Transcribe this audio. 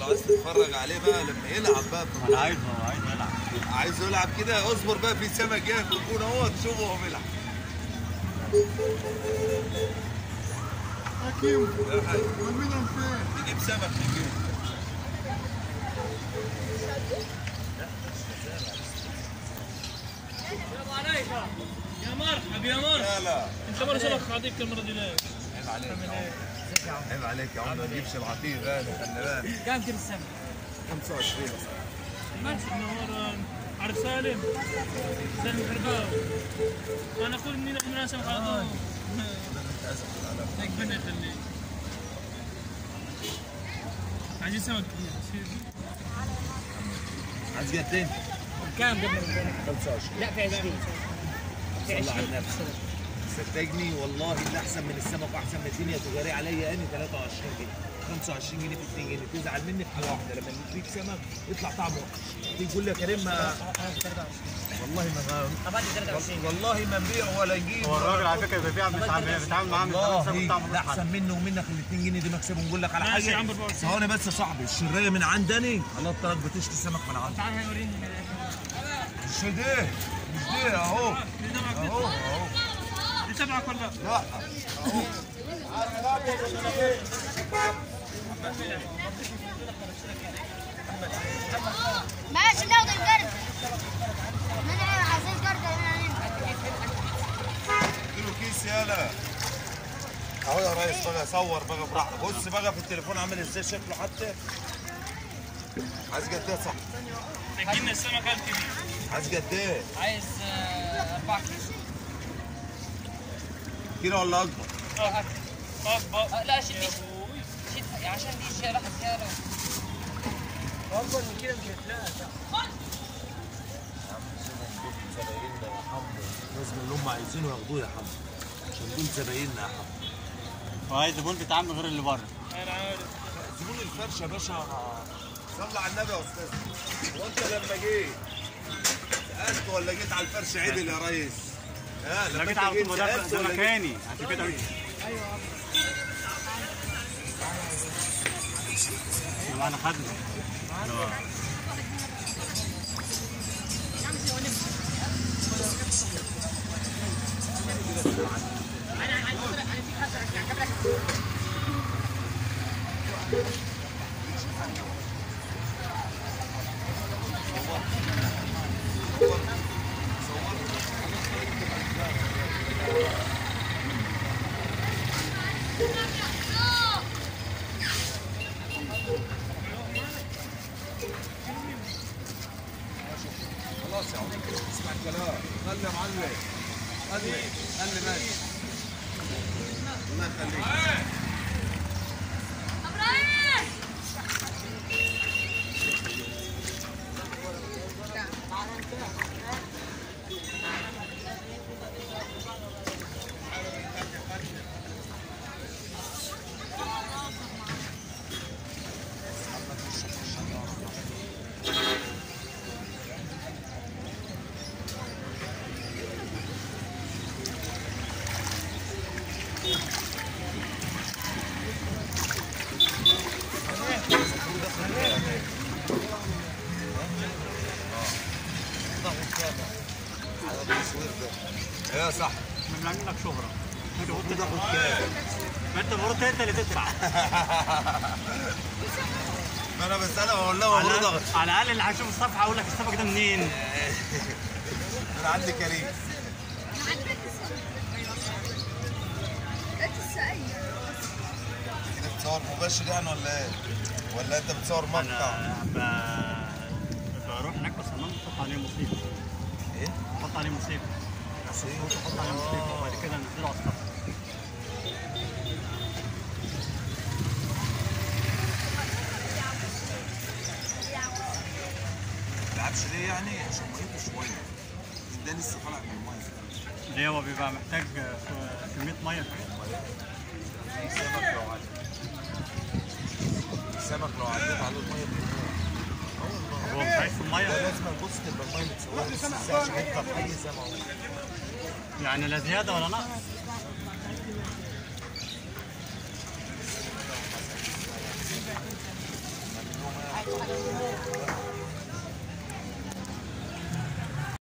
لو عايز تتفرج عليه بقى لما يلعب بقى في انا عايزه عايز يلعب عايز يلعب كده اصبر بقى في سمك جاي في الجون اهو تشوفه وهو بيلعب حكيم يا حاج والمنهم فين؟ نجيب سمك نجيب السلام عليك يا مرحب يا مرحب لا لا انت مره سمك خاطيك المره دي ليه؟ عيب عليك يا عم عيب عليك يا عم ما تجيبش العطيه غالي خلي بالك كم كيلو السمك؟ 25 ماشي منور عارف سالم؟ سالم الحرباوي انا اقول اني من سمك على طول ربنا يخليك عايزين سمك كتير عايز قدين كام قبل 25 لا في 20 في صلى على 20 النبي صدقني والله اللي احسن من السمك واحسن من الدنيا تجاري عليا انا 23 جنيه 25 جنيه في 2 جنيه تزعل مني في حاجه واحده لما نديك سمك يطلع طعمه وحش تيجي تقول لي يا كريم ما والله ما طب هذه 23 والله ما نبيع ولا نجيب هو الراجل على فكره بيبيع بيتعامل بيتعامل معاه من زمان سابق والله طعمه ده احسن منه ومنك ال 2 جنيه دي مكسبه نقول لك على ماشي يا عم حاجه 24. ثواني بس يا صاحبي الشرايه من عندني الله الطلاق بتشتري سمك من عندي تعال هيوريني مش ده مش ده اهو اهو اهو دي تبعك ولا لا ماشي ناخد الجرد من عايزين جرد اديله كيس يالا اهو يا ريس بقى صور بقى براحتك بص بقى في التليفون عامل ازاي شكله حتى عايز قد ايه صح نجينا السمك الكبير عايز قد ايه عايز 4 كيلو كيلو ولا اكبر اكبر لا شد دي شد عشان دي راح زياده اكبر من كده مش هتلاقي زبايننا يا حمو لازم اللي هم عايزينه ياخدوه يا حمو عشان دول زبايننا يا حمو وهي زبون بيتعامل غير اللي بره انا عارف زبون الفرشه يا باشا صلى على النبي يا استاذ وانت لما جيت سالت ولا جيت على الفرش عدل يا ريس ها انا لما جيت انت على جيت طول ما ده سالت ده ولا جيت مكاني عشان كده جيت ايوه معانا خدمه أيوة. خلاص يا عم اسمع الكلام خلي يا معلم خلي خلي ماشي الله يخليك على التصوير ده يا صح احنا بنعمل لك شهره انت المفروض قلت اخد كام ما انت المفروض انت اللي تدفع ما انا بسألها بقول لها المفروض على اخد على الاقل اللي هيشوف الصفحه اقول لك السمك ده منين من عند كريم كده بتصور مباشر يعني ولا ايه؟ ولا انت بتصور مقطع؟ انا ب- بروح هناك بس انا بحط عليه مصيبه ايه؟ بحط عليه مصيبه بحط عليه مصيبه وبعد كده انزله على الصفحه ما بيلعبش ليه يعني؟ عشان ميته شويه ده لسه طالع من الميه ليه هو بيبقى محتاج كميه ميه السمك لو عدت السمك لو عديت عليه الميه بيموت اه والله هو مش عايز في ده الميه لازم تبص تبقى الميه متسويه بس ازاي عشان يفضل حي زي ما هو يعني لا زياده ولا نقص ممنوع السمك